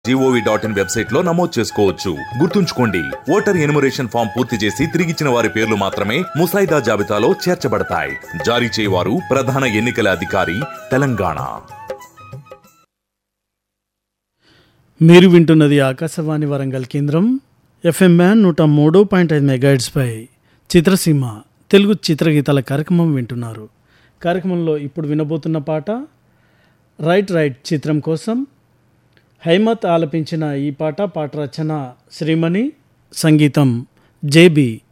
GOV dot in website లో నమోదు చేసుకోవచ్చు గుర్తుంచుకోండి ఓటర్ ఎనుమరేషన్ ఫామ్ పూర్తి చేసి తిరిగిచ్చిన వారి పేర్లు మాత్రమే ముసాయిదా జాబితాలో చేర్చబడతాయి జారీ చేయవారు ప్రధాన ఎన్నికల అధికారి తెలంగాణ మీరు వింటున్నది ఆకాశవాణి వరంగల్ కేంద్రం ఎఫ్ఎం మ్యాన్ నూట మూడు పాయింట్ ఐదు మెగాయిడ్స్పై చిత్రసీమ తెలుగు చిత్రగీతాల కార్యక్రమం వింటున్నారు కార్యక్రమంలో ఇప్పుడు వినబోతున్న పాట రైట్ రైట్ చిత్రం కోసం హైమత్ ఆలపించిన ఈ పాట పాట రచన శ్రీమణి సంగీతం జేబి